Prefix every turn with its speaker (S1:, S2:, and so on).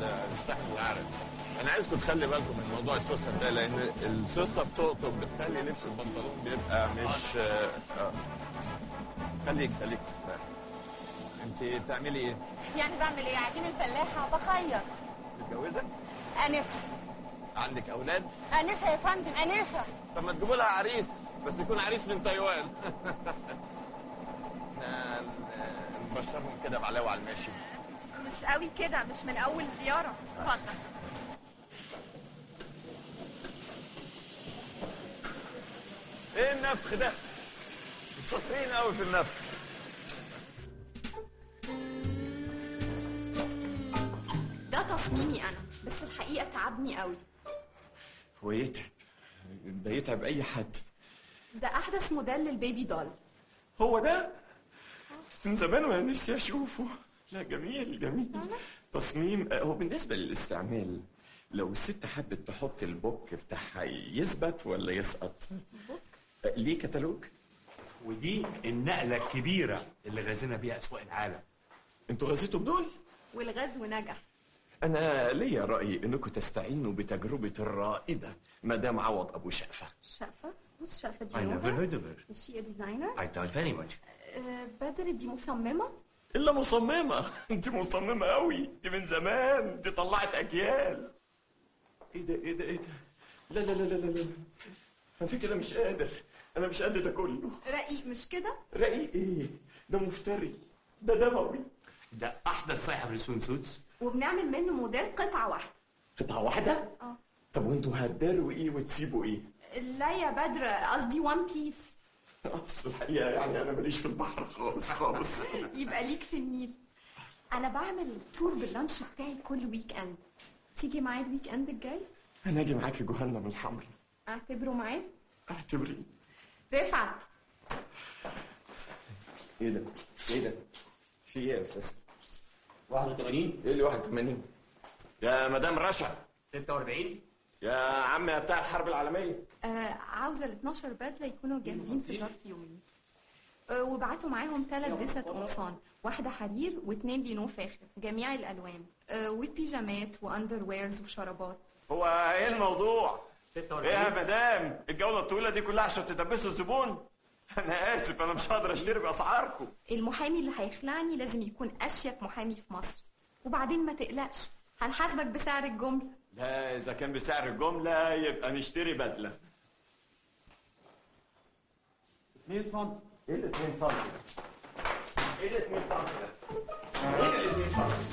S1: نستحمل العرق انا عايزكم تخلي بالكم من موضوع السوسته ده لان السوسته بتقطم بتخلي لبس البنطلون بيبقى مش آه، آه. خليك خليك تستاهل انت بتعملي ايه؟
S2: يعني بعمل ايه عجين الفلاحه بخيط
S1: متجوزه؟
S2: انسه
S1: عندك اولاد؟
S2: انسه يا فندم انسه
S1: طب ما تجيبوا لها عريس بس يكون عريس من تايوان احنا نبشرهم كده بعلاوه على الماشي
S3: مش قوي كده مش من اول زياره اتفضل
S1: ايه النفخ ده؟ شاطرين قوي في النفخ
S4: ده تصميمي انا بس الحقيقه تعبني قوي
S5: هو يتعب ده يتعب اي حد
S4: ده احدث موديل للبيبي دول
S5: هو ده من زمان وانا نفسي اشوفه لا جميل جميل تصميم آه، هو بالنسبه للاستعمال لو الست حبت تحط البوك بتاعها يثبت ولا يسقط آه، ليه كتالوج
S6: ودي النقله الكبيره اللي غازينا بيها اسواق العالم
S5: انتوا غزيتوا بدول
S4: والغزو نجح
S5: انا ليا راي انكم تستعينوا بتجربه الرائده مدام عوض ابو شقفه
S4: شقفه بص شقفه
S6: I never
S4: جينوفا
S6: heard of her.
S4: is she a designer
S6: I doubt very much.
S4: آه، بدر دي مصممه
S5: الا مصممه انت مصممه قوي دي من زمان دي طلعت اجيال ايه ده ايه ده ايه ده لا لا لا لا لا لا انا في كده مش قادر انا مش قادر ده كله
S4: رقيق مش كده
S5: رقيق ايه ده مفتري ده دموي
S6: ده احدث صيحه في السون سوتس
S4: وبنعمل منه موديل قطعه واحده
S5: قطعه واحده
S4: اه
S5: طب وانتوا هتداروا ايه وتسيبوا ايه
S4: لا يا بدر قصدي وان بيس
S5: اصل الحقيقه يعني انا ماليش في البحر خالص خالص
S4: يبقى ليك في النيل انا بعمل تور باللانش بتاعي كل ويك اند تيجي معايا الويك اند الجاي
S5: انا اجي معاكي جهنم الحمراء
S4: اعتبره معايا
S5: اعتبري
S4: رفعت
S5: ايه ده ايه ده في ايه يا استاذ
S6: 81
S5: ايه اللي 81 يا مدام رشا
S6: 46
S5: يا عم يا بتاع الحرب العالميه
S4: آه عاوزه ال 12 بدله يكونوا جاهزين في ظرف يومين آه وبعتوا معاهم ثلاث دست قمصان واحده حرير واثنين لينو فاخر جميع الالوان آه وبيجامات واندر ويرز وشرابات
S5: هو ايه الموضوع ايه
S6: 46
S5: يا مدام الجوله الطويله دي كلها عشان تدبسوا الزبون انا اسف انا مش هقدر اشتري باسعاركم
S4: المحامي اللي هيخلعني لازم يكون اشيك محامي في مصر وبعدين ما تقلقش هنحاسبك بسعر الجمله
S5: لا اذا كان بسعر الجمله يبقى نشتري بدله
S6: 2 سم
S5: ايه ال 2 سم ايه ال 2 سم ايه ال 2 سم